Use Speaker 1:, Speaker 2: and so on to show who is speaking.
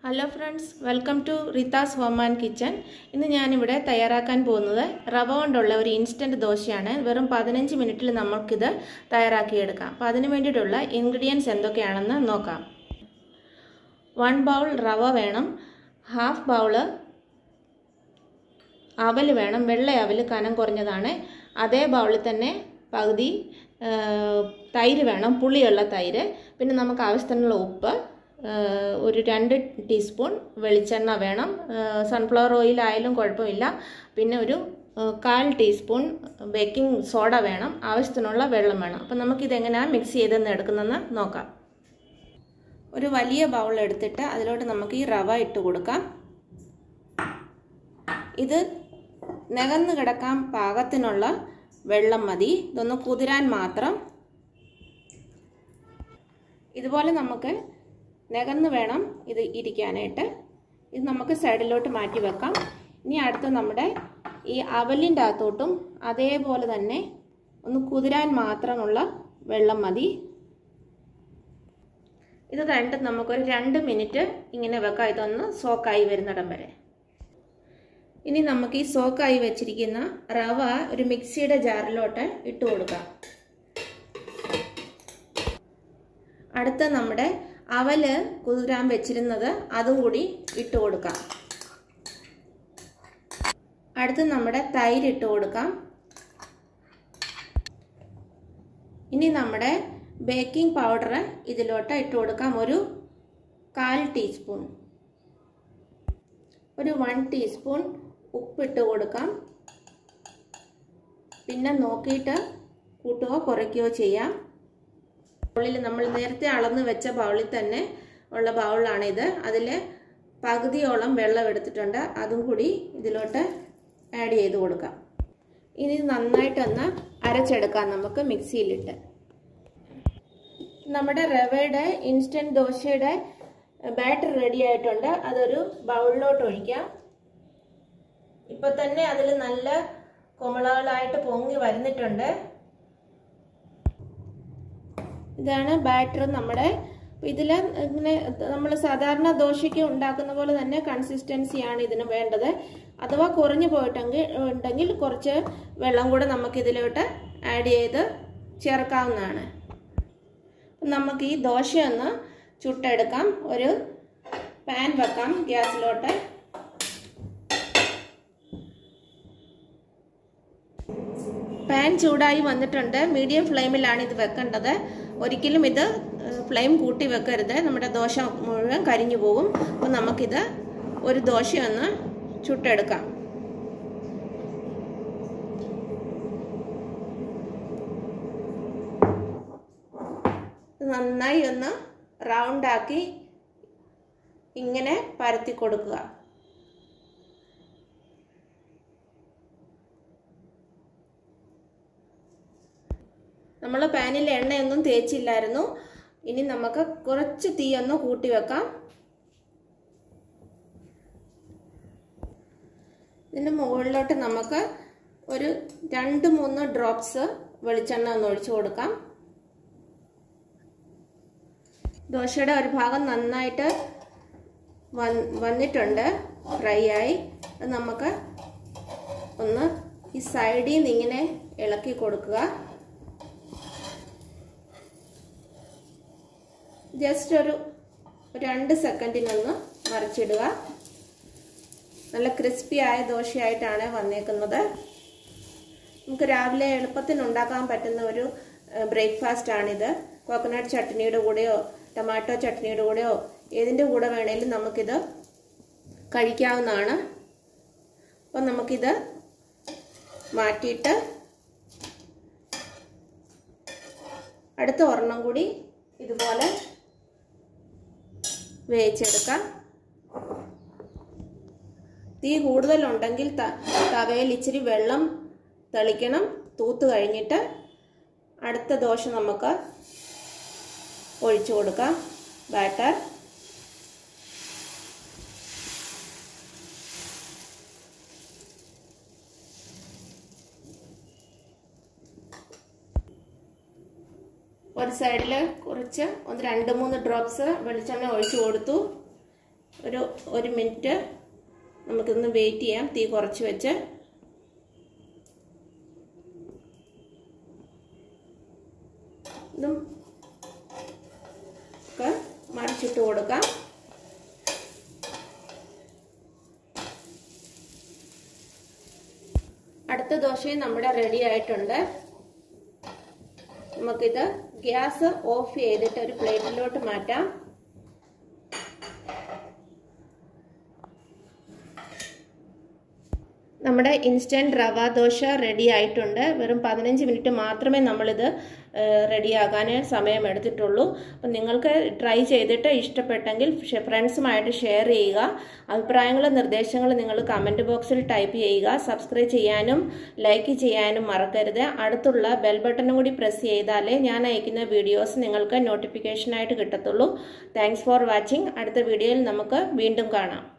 Speaker 1: hello friends welcome to Ritha's home and kitchen ഇന്ന് ഞാനിവിടെ തയ്യാറാക്കാൻ പോകുന്നത് റവ കൊണ്ടുള്ള ഒരു ഇൻസ്റ്റൻറ്റ് ദോശയാണ് വെറും പതിനഞ്ച് മിനിറ്റിൽ നമുക്കിത് തയ്യാറാക്കിയെടുക്കാം അപ്പോൾ അതിന് വേണ്ടിയിട്ടുള്ള ഇൻഗ്രീഡിയൻസ് എന്തൊക്കെയാണെന്ന് നോക്കാം വൺ ബൗൾ റവ വേണം ഹാഫ് ബൗള് അവൽ വേണം വെള്ള അവൽ കനം കുറഞ്ഞതാണ് അതേ ബൗളിൽ തന്നെ പകുതി തൈര് വേണം പുളിയുള്ള തൈര് പിന്നെ നമുക്ക് ആവശ്യത്തിനുള്ള ഉപ്പ് ഒരു രണ്ട് ടീസ്പൂൺ വെളിച്ചെണ്ണ വേണം സൺഫ്ലവർ ഓയിൽ ആയാലും കുഴപ്പമില്ല പിന്നെ ഒരു കാൽ ടീസ്പൂൺ ബേക്കിംഗ് സോഡ വേണം ആവശ്യത്തിനുള്ള വെള്ളം വേണം അപ്പം നമുക്കിതെങ്ങനെയാണ് മിക്സ് ചെയ്തെന്ന് എടുക്കുന്നതെന്ന് നോക്കാം ഒരു വലിയ ബൗൾ എടുത്തിട്ട് അതിലോട്ട് നമുക്ക് ഈ റവ ഇട്ട് കൊടുക്കാം ഇത് നികന്ന് കിടക്കാൻ പാകത്തിനുള്ള വെള്ളം മതി ഇതൊന്ന് കുതിരാൻ മാത്രം ഇതുപോലെ നമുക്ക് നികന്ന് വേണം ഇത് ഇരിക്കാനായിട്ട് ഇത് നമുക്ക് സൈഡിലോട്ട് മാറ്റി വെക്കാം ഇനി അടുത്ത് നമ്മുടെ ഈ അവലിൻ്റെ അകത്തോട്ടും അതേപോലെ തന്നെ ഒന്ന് കുതിരാൻ മാത്രമുള്ള വെള്ളം മതി ഇത് കഴിഞ്ഞിട്ട് നമുക്കൊരു രണ്ട് മിനിറ്റ് ഇങ്ങനെ വെക്കാം ഇതൊന്ന് സോക്കായി വരുന്നിടം വരെ ഇനി നമുക്ക് ഈ സോക്കായി വെച്ചിരിക്കുന്ന റവ ഒരു മിക്സിയുടെ ജാറിലോട്ട് ഇട്ട് കൊടുക്കാം അടുത്ത നമ്മുടെ അവല് കുതിരാൻ വെച്ചിരുന്നത് അതും കൂടി ഇട്ട് കൊടുക്കാം അടുത്ത് നമ്മുടെ തൈര് ഇട്ട് കൊടുക്കാം ഇനി നമ്മുടെ ബേക്കിംഗ് പൗഡർ ഇതിലോട്ട് ഇട്ട് കൊടുക്കാം ഒരു കാൽ ടീസ്പൂൺ ഒരു വൺ ടീസ്പൂൺ ഉപ്പിട്ട് കൊടുക്കാം പിന്നെ നോക്കിയിട്ട് കൂട്ടുകയോ കുറയ്ക്കുകയോ ചെയ്യാം ബൗളിൽ നമ്മൾ നേരത്തെ അളന്ന് വെച്ച ബൗളിൽ തന്നെ ഉള്ള ബൗളാണിത് അതിൽ പകുതിയോളം വെള്ളം എടുത്തിട്ടുണ്ട് അതും കൂടി ഇതിലോട്ട് ആഡ് ചെയ്ത് കൊടുക്കാം ഇനി നന്നായിട്ടൊന്ന് അരച്ചെടുക്കാം നമുക്ക് മിക്സിയിലിട്ട് നമ്മുടെ റവയുടെ ഇൻസ്റ്റൻറ്റ് ദോശയുടെ ബാറ്റർ റെഡി ആയിട്ടുണ്ട് അതൊരു ബൗളിലോട്ട് ഒഴിക്കാം ഇപ്പൊ തന്നെ അതിൽ നല്ല കുമളകളായിട്ട് പൊങ്ങി വരുന്നിട്ടുണ്ട് ഇതാണ് ബാറ്റർ നമ്മുടെ ഇതിൽ ഇങ്ങനെ നമ്മൾ സാധാരണ ദോശയ്ക്ക് ഉണ്ടാക്കുന്ന പോലെ തന്നെ കൺസിസ്റ്റൻസിയാണ് ഇതിന് വേണ്ടത് അഥവാ കുറഞ്ഞു പോയിട്ടെങ്കിൽ ഉണ്ടെങ്കിൽ കുറച്ച് വെള്ളം കൂടെ നമുക്ക് ഇതിലോട്ട് ആഡ് ചെയ്ത് ചേർക്കാവുന്നതാണ് നമുക്ക് ഈ ദോശയൊന്ന് ചുട്ടെടുക്കാം ഒരു പാൻ വെക്കാം ഗ്യാസിലോട്ട് പാൻ ചൂടായി വന്നിട്ടുണ്ട് മീഡിയം ഫ്ലെയിമിലാണ് ഇത് വെക്കേണ്ടത് ഒരിക്കലും ഇത് ഫ്ലെയിം കൂട്ടി വെക്കരുത് നമ്മുടെ ദോശ മുഴുവൻ കരിഞ്ഞു പോകും അപ്പോൾ നമുക്കിത് ഒരു ദോശയൊന്ന് ചുട്ടെടുക്കാം നന്നായി ഒന്ന് റൗണ്ടാക്കി ഇങ്ങനെ പരത്തി കൊടുക്കുക നമ്മൾ പാനിൽ എണ്ണയൊന്നും തേച്ചില്ലായിരുന്നു ഇനി നമുക്ക് കുറച്ച് തീയൊന്ന് കൂട്ടി വെക്കാം ഇതിൻ്റെ മുകളിലോട്ട് നമുക്ക് ഒരു രണ്ട് മൂന്ന് ഡ്രോപ്സ് വെളിച്ചെണ്ണ ഒന്ന് ഒഴിച്ചു കൊടുക്കാം ദോശയുടെ ഒരു ഭാഗം നന്നായിട്ട് വന്നിട്ടുണ്ട് ഫ്രൈ ആയി അത് നമുക്ക് ഒന്ന് ഈ സൈഡിൽ നിന്ന് ഇങ്ങനെ ഇളക്കി കൊടുക്കുക ജസ്റ്റ് ഒരു രണ്ട് സെക്കൻഡിനൊന്ന് മറിച്ചിടുക നല്ല ക്രിസ്പി ആയ ദോശയായിട്ടാണ് വന്നേക്കുന്നത് നമുക്ക് രാവിലെ എളുപ്പത്തിൽ ഉണ്ടാക്കാൻ പറ്റുന്ന ഒരു ബ്രേക്ക്ഫാസ്റ്റ് ആണിത് കോക്കനട്ട് ചട്നിയുടെ കൂടെയോ ടൊമാറ്റോ ചട്നിയുടെ കൂടെയോ ഏതിൻ്റെ കൂടെ വേണേലും നമുക്കിത് കഴിക്കാവുന്നതാണ് അപ്പം നമുക്കിത് മാറ്റിയിട്ട് അടുത്ത ഒരെണ്ണം കൂടി ഇതുപോലെ വേവിച്ചെടുക്കാം തീ കൂടുതലുണ്ടെങ്കിൽ തവയിൽ ഇച്ചിരി വെള്ളം തെളിക്കണം തൂത്ത് കഴിഞ്ഞിട്ട് അടുത്ത ദോശ നമുക്ക് ഒഴിച്ചു കൊടുക്കാം ബാറ്റർ ഒരു സൈഡിൽ കുറച്ച് ഒന്ന് രണ്ട് മൂന്ന് ഡ്രോപ്സ് വെളിച്ചെണ്ണ ഒഴിച്ചു കൊടുത്തു ഒരു ഒരു മിനിറ്റ് നമുക്കിന്ന് വെയിറ്റ് ചെയ്യാം തീ കുറച്ച് വെച്ച് ഇതും ഒക്കെ മറിച്ചിട്ട് കൊടുക്കാം അടുത്ത ദോശയും നമ്മുടെ റെഡി ആയിട്ടുണ്ട് നമുക്കിത് ഗ്യാസ് ഓഫ് ചെയ്തിട്ട് ഒരു പ്ലേറ്റിലോട്ട് മാറ്റാം നമ്മുടെ ഇൻസ്റ്റൻറ്റ് റവ ദോശ റെഡി ആയിട്ടുണ്ട് വെറും പതിനഞ്ച് മിനിറ്റ് മാത്രമേ നമ്മളിത് റെഡിയാകാൻ സമയം എടുത്തിട്ടുള്ളൂ അപ്പം നിങ്ങൾക്ക് ട്രൈ ചെയ്തിട്ട് ഇഷ്ടപ്പെട്ടെങ്കിൽ ഫ്രണ്ട്സുമായിട്ട് ഷെയർ ചെയ്യുക അഭിപ്രായങ്ങളും നിർദ്ദേശങ്ങളും നിങ്ങൾ കമൻറ്റ് ബോക്സിൽ ടൈപ്പ് ചെയ്യുക സബ്സ്ക്രൈബ് ചെയ്യാനും ലൈക്ക് ചെയ്യാനും മറക്കരുത് അടുത്തുള്ള ബെൽ ബട്ടണും കൂടി പ്രസ് ചെയ്താലേ ഞാൻ അയക്കുന്ന വീഡിയോസ് നിങ്ങൾക്ക് നോട്ടിഫിക്കേഷനായിട്ട് കിട്ടത്തുള്ളൂ താങ്ക്സ് ഫോർ വാച്ചിങ് അടുത്ത വീഡിയോയിൽ നമുക്ക് വീണ്ടും കാണാം